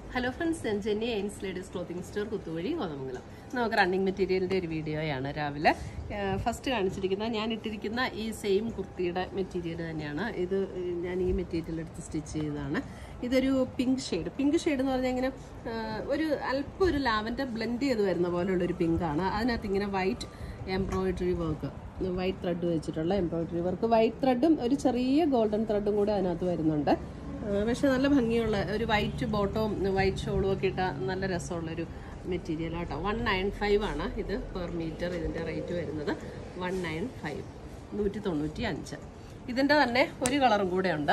Hello friends ഞാൻ Jenny എയിൻസ് ladies clothing store കുത്തുവഴി കോതമംഗലം നമുക്ക് റണ്ണിങ് മെറ്റീരിയലിൻ്റെ ഒരു വീഡിയോയാണ് രാവിലെ ഫസ്റ്റ് കാണിച്ചിരിക്കുന്ന ഞാൻ ഇട്ടിരിക്കുന്ന ഈ സെയിം കുർത്തിയുടെ മെറ്റീരിയൽ തന്നെയാണ് ഇത് ഞാൻ ഈ മെറ്റീരിയൽ എടുത്ത് സ്റ്റിച്ച് ചെയ്തതാണ് ഇതൊരു പിങ്ക് ഷെയ്ഡ് പിങ്ക് ഷെയ്ഡ് എന്ന് പറഞ്ഞാൽ ഇങ്ങനെ ആ, ഒരു അല്പം ഒരു ലാവൻഡർ ബ്ലെൻഡ് ചെയ്ത് വരുന്ന പോലുള്ളൊരു പിങ്കാണ് അതിനകത്ത് ഇങ്ങനെ white embroidery work white thread വെച്ചിട്ടുള്ള എംബ്രോയിഡറി വർക്ക് വൈറ്റ് ത്രെഡും ഒരു ചെറിയ ഗോൾഡൻ ത്രെഡും കൂടെ അതിനകത്ത് വരുന്നുണ്ട് ആ, പക്ഷെ നല്ല ഭംഗിയുള്ള ഒരു വൈറ്റ് ബോട്ടവും വൈറ്റ് ഷോളും ഒക്കെ ഇട്ട നല്ല രസമുള്ളൊരു മെറ്റീരിയൽ കേട്ടോ വൺ നയൻ ഫൈവ് ആണ് ഇത് പെർ മീറ്റർ ഇതിൻ്റെ റേറ്റ് വരുന്നത് വൺ നയൻ ഫൈവ് നൂറ്റി തൊണ്ണൂറ്റി അഞ്ച് ഇതിൻ്റെ തന്നെ ഒരു കളറും കൂടെ ഉണ്ട്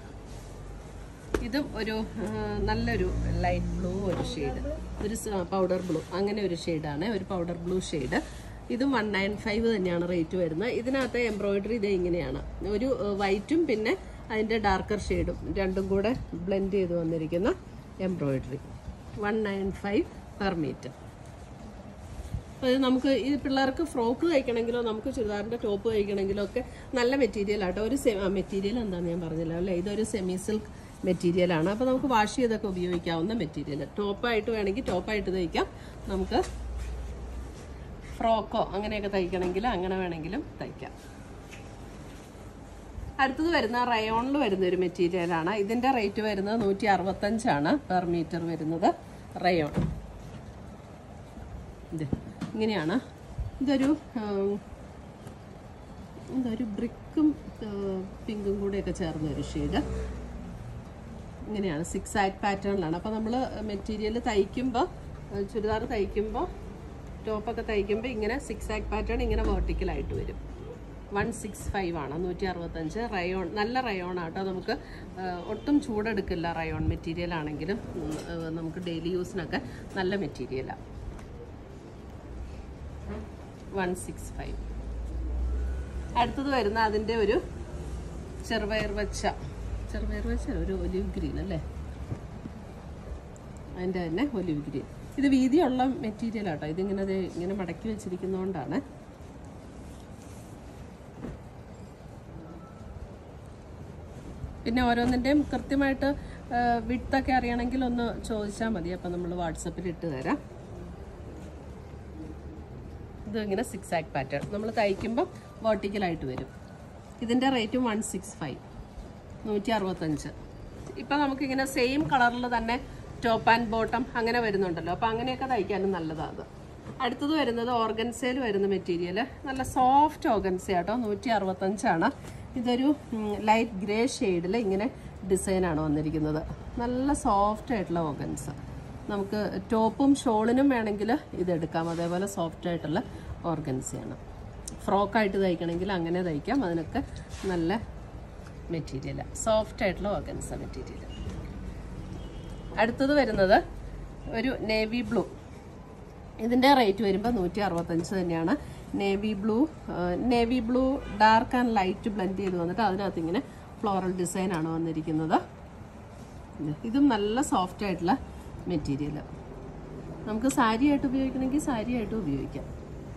ഇതും ഒരു ആ, നല്ലൊരു ലൈറ്റ് ബ്ലൂ ഒരു ഷെയ്ഡ് ഒരു പൗഡർ ബ്ലൂ അങ്ങനെ ഒരു ഷെയ്ഡാണ് ഒരു പൗഡർ ബ്ലൂ ഷെയ്ഡ് ഇതും വൺ നയൻ ഫൈവ് തന്നെയാണ് റേറ്റ് വരുന്നത് ഇതിനകത്ത് എംബ്രോയിഡറി ഇത് ഇങ്ങനെയാണ് ഒരു വൈറ്റും പിന്നെ അതിൻ്റെ ഡാർക്കർ ഷെയ്ഡും രണ്ടും കൂടെ ബ്ലെൻഡ് ചെയ്ത് വന്നിരിക്കുന്ന embroidery one nine five per metre അപ്പോൾ ഇത് നമുക്ക് ഈ പിള്ളേർക്ക് ഫ്രോക്ക് തയ്ക്കണമെങ്കിലോ നമുക്ക് ചുരിദാറിൻ്റെ ടോപ്പ് തയ്ക്കണമെങ്കിലോ ഒക്കെ നല്ല മെറ്റീരിയൽ ആട്ടോ ഒരു മെറ്റീരിയൽ എന്താണെന്ന് ഞാൻ പറഞ്ഞില്ല അല്ലേ ഇതൊരു സെമി സിൽക്ക് മെറ്റീരിയലാണ് അപ്പോൾ നമുക്ക് വാഷ് ചെയ്തൊക്കെ ഉപയോഗിക്കാവുന്ന മെറ്റീരിയൽ ടോപ്പായിട്ട് വേണമെങ്കിൽ ടോപ്പായിട്ട് തയ്ക്കാം നമുക്ക് ഫ്രോക്കോ അങ്ങനെയൊക്കെ തയ്ക്കണമെങ്കിൽ അങ്ങനെ വേണമെങ്കിലും തയ്ക്കാം അടുത്തത് വരുന്ന റയോണിൽ വരുന്ന ഒരു മെറ്റീരിയലാണ് ഇതിൻ്റെ റേറ്റ് വരുന്നത് നൂറ്റി അറുപത്തഞ്ചാണ് പെർ മീറ്റർ വരുന്നത് റയോൺ ഇത് ഇങ്ങനെയാണ് ഇതൊരു ആം, ഇതൊരു ബ്രിക്കും പിങ്കും കൂടെയൊക്കെ ചേർന്ന ഒരു ഷെയ്ഡ് ഇങ്ങനെയാണ് സിക്സ് ആക്ട് പാറ്റേണിലാണ് അപ്പോൾ നമ്മൾ മെറ്റീരിയൽ തയ്ക്കുമ്പോൾ ചുരിദാർ തയ്ക്കുമ്പോൾ ടോപ്പൊക്കെ തയ്ക്കുമ്പോൾ ഇങ്ങനെ സിക്സ് ആക്ട് പാറ്റേൺ ഇങ്ങനെ വെർട്ടിക്കലായിട്ട് വരും വൺ സിക്സ് ഫൈവ് ആണ് നൂറ്റി അറുപത്തഞ്ച് റയോൺ നല്ല റയോൺ ആട്ടോ നമുക്ക് ആ, ഒട്ടും ചൂടെടുക്കില്ല റയോൺ മെറ്റീരിയൽ ആണെങ്കിലും ഉം, ആ, നമുക്ക് ഡെയിലി യൂസിനൊക്കെ നല്ല മെറ്റീരിയലാണ് വൺ സിക്സ് ഫൈവ് അടുത്തത് വരുന്ന അതിൻ്റെ ഒരു ചെറുപയർ വെച്ച ചെറുപയർ വെച്ച ഒരു ഒലിവ് ഗ്രീൻ അല്ലേ അതിൻ്റെ തന്നെ ഒലിവ് ഗ്രീൻ ഇത് വീതിയുള്ള മെറ്റീരിയൽ ആട്ടോ ഇതിങ്ങനെ ദേ ഇങ്ങനെ മടക്കി വെച്ചിരിക്കുന്നതുകൊണ്ടാണ് പിന്നെ ഓരോന്നിൻ്റെയും കൃത്യമായിട്ട് വിട്ടൊക്കെ അറിയണമെങ്കിൽ ഒന്ന് ചോദിച്ചാൽ മതി അപ്പം നമ്മൾ വാട്സപ്പിൽ ഇട്ട് തരാം ഇത് ഇങ്ങനെ സിക്സ് ആക്ട് പാറ്റേൺ നമ്മൾ തയ്ക്കുമ്പോൾ വെർട്ടിക്കലായിട്ട് വരും ഇതിൻ്റെ റേറ്റും വൺ സിക്സ് ഫൈവ് നൂറ്റി അറുപത്തഞ്ച് ഇപ്പം നമുക്കിങ്ങനെ സെയിം കളറിൽ തന്നെ ടോപ്പ് ആൻഡ് ബോട്ടം അങ്ങനെ വരുന്നുണ്ടല്ലോ അപ്പോൾ അങ്ങനെയൊക്കെ തയ്ക്കാനും നല്ലതാണ് അത് അടുത്തത് വരുന്നത് ഓർഗൻസയിൽ വരുന്ന മെറ്റീരിയൽ നല്ല സോഫ്റ്റ് ഓർഗൻസ കേട്ടോ നൂറ്റി അറുപത്തഞ്ചാണ് ഇതൊരു ലൈറ്റ് ഗ്രേ ഷെയ്ഡിൽ ഇങ്ങനെ ഡിസൈനാണ് വന്നിരിക്കുന്നത് നല്ല സോഫ്റ്റ് ആയിട്ടുള്ള ഓർഗൻസ് നമുക്ക് ടോപ്പും ഷോളിനും വേണമെങ്കിൽ ഇതെടുക്കാം അതേപോലെ സോഫ്റ്റ് ആയിട്ടുള്ള ഓർഗൻസിയാണ് ഫ്രോക്കായിട്ട് തയ്ക്കണമെങ്കിൽ അങ്ങനെ തയ്ക്കാം അതിനൊക്കെ നല്ല മെറ്റീരിയൽ സോഫ്റ്റ് ആയിട്ടുള്ള ഓർഗൻസ മെറ്റീരിയൽ അടുത്തത് വരുന്നത് ഒരു നേവി ബ്ലൂ ഇതിൻ്റെ റേറ്റ് വരുമ്പോൾ നൂറ്റി അറുപത്തഞ്ച് തന്നെയാണ് navy blue navy blue dark and light blend ചെയ്ത് വന്നിട്ട് അതിനകത്ത് ഇങ്ങനെ ഫ്ലോറൽ ഡിസൈനാണ് വന്നിരിക്കുന്നത് ഇത്. ഇതും നല്ല സോഫ്റ്റ് ആയിട്ടുള്ള മെറ്റീരിയൽ നമുക്ക് സാരി ആയിട്ട് ഉപയോഗിക്കണമെങ്കിൽ സാരി ആയിട്ട് ഉപയോഗിക്കാം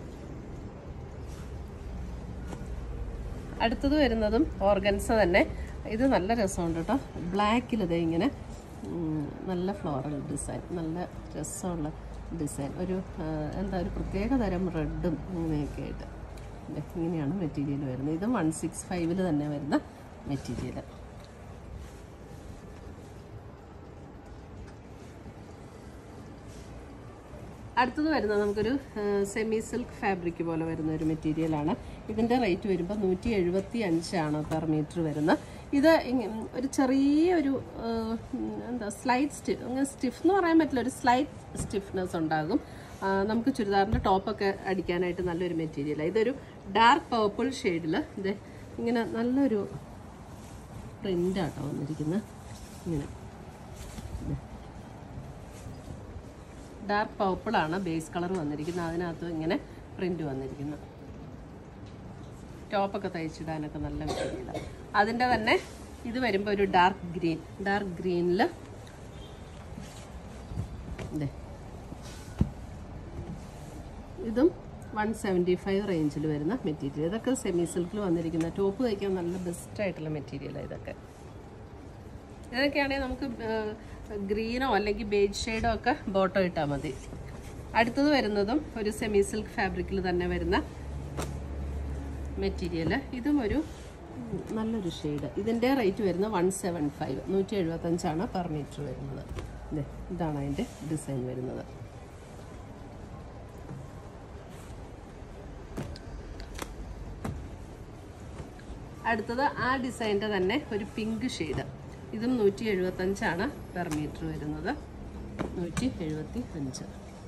അടുത്തത് വരുന്നതും ഓർഗൻസ തന്നെ ഇത് നല്ല രസമുണ്ട് കേട്ടോ ബ്ലാക്കിൽ ഇത് ഇങ്ങനെ ഉം, നല്ല ഫ്ലോറൽ ഡിസൈൻ നല്ല രസമുള്ള ഡിസൈൻ ഒരു ആ, എന്താ ഒരു പ്രത്യേക തരം റെഡും ഇങ്ങനെയൊക്കെ ആയിട്ട് ദേ, ഇങ്ങനെയാണ് മെറ്റീരിയൽ വരുന്നത് ഇതും വൺ സിക്സ് ഫൈവിൽ തന്നെ വരുന്ന മെറ്റീരിയൽ അടുത്തത് വരുന്നത് നമുക്കൊരു സെമി സിൽക്ക് ഫാബ്രിക് പോലെ വരുന്ന ഒരു മെറ്റീരിയലാണ് ഇതിൻ്റെ റേറ്റ് വരുമ്പോൾ നൂറ്റി എഴുപത്തി അഞ്ചാണ് പെർ മീറ്റർ വരുന്നത് ഇത് ഇങ്ങ- ഒരു ചെറിയൊരു ആ, ഉം, എന്താ സ്ലൈറ്റ് സ്റ്റിഫ് അങ്ങനെ സ്റ്റിഫ് എന്ന് പറയാൻ പറ്റില്ല ഒരു സ്ലൈറ്റ് സ്റ്റിഫ്നെസ് ഉണ്ടാകും ആ, നമുക്ക് ചുരിദാറിൻ്റെ ടോപ്പൊക്കെ അടിക്കാനായിട്ട് നല്ലൊരു മെറ്റീരിയലാണ് ഇതൊരു ഡാർക്ക് പേർപ്പിൾ ഷെയ്ഡിൽ ഇത് ഇങ്ങനെ നല്ലൊരു പ്രിൻ്റാട്ടോ വന്നിരിക്കുന്നത് ഇങ്ങനെ ഡാർക്ക് പർപ്പിൾ ആണ് ബേസ് കളർ വന്നിരിക്കുന്നത് അതിനകത്ത് ഇങ്ങനെ പ്രിന്റ് വന്നിരിക്കുന്നത് ടോപ്പൊക്കെ തയ്ച്ചിടാനൊക്കെ നല്ല മെറ്റീരിയലാണ് അതിൻ്റെ തന്നെ ഇത് വരുമ്പോൾ ഒരു ഡാർക്ക് ഗ്രീൻ ഡാർക്ക് ഗ്രീനിൽ ഇതേ ഇതും വൺ സെവൻറ്റി ഫൈവ് റേഞ്ചിൽ വരുന്ന മെറ്റീരിയൽ ഇതൊക്കെ സെമി സിൽക്കിൽ വന്നിരിക്കുന്ന ടോപ്പ് തയ്ക്കാൻ നല്ല ബെസ്റ്റ് ആയിട്ടുള്ള മെറ്റീരിയലാണ് ഇതൊക്കെ ഇതൊക്കെയാണെങ്കിൽ നമുക്ക് ഗ്രീനോ അല്ലെങ്കിൽ ബേജ് ഷെയ്ഡോ ഒക്കെ ബോട്ടോ ഇട്ടാൽ മതി അടുത്തത് വരുന്നതും ഒരു സെമി സിൽക്ക് ഫാബ്രിക്കിൽ തന്നെ വരുന്ന മെറ്റീരിയൽ ഇതും ഒരു ഉം, നല്ലൊരു ഷെയ്ഡ് ഇതിൻ്റെ റേറ്റ് വരുന്നത് വൺ സെവൻ ഫൈവ് നൂറ്റി എഴുപത്തഞ്ചാണ് പെർ മീറ്റർ വരുന്നത് ദേ, ഇതാണ് അതിൻ്റെ ഡിസൈൻ വരുന്നത് അടുത്തത് ആ ഡിസൈൻ്റെ തന്നെ ഒരു പിങ്ക് ഷെയ്ഡ് ഇതും നൂറ്റി എഴുപത്തഞ്ചാണ് പെർ മീറ്റർ വരുന്നത് നൂറ്റി എഴുപത്തി അഞ്ച്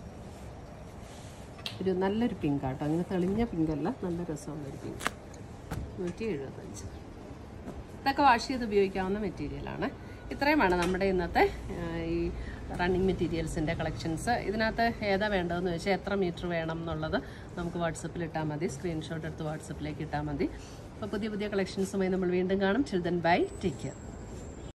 ഒരു നല്ലൊരു പിങ്ക് ആട്ടോ അങ്ങനെ തെളിഞ്ഞ പിങ്കല്ല നല്ല രസമുള്ളൊരു പിങ്ക് നൂറ്റി എഴുപത്തഞ്ച് ഇതൊക്കെ വാഷ് ചെയ്ത് ഉപയോഗിക്കാവുന്ന മെറ്റീരിയലാണ് ഇത്രയുമാണ് നമ്മുടെ ഇന്നത്തെ ആ, ഈ റണ്ണിങ് മെറ്റീരിയൽസിൻ്റെ കളക്ഷൻസ് ഇതിനകത്ത് ഏതാ വേണ്ടതെന്ന് വെച്ചാൽ എത്ര മീറ്റർ വേണം എന്നുള്ളത് നമുക്ക് വാട്സപ്പിൽ ഇട്ടാൽ മതി സ്ക്രീൻഷോട്ട് എടുത്ത് വാട്സപ്പിലേക്ക് ഇട്ടാൽ മതി അപ്പോൾ പുതിയ പുതിയ കളക്ഷൻസുമായി നമ്മൾ വീണ്ടും കാണും ചിൽഡ്രൻ ബൈ ടേക്ക് കെയർ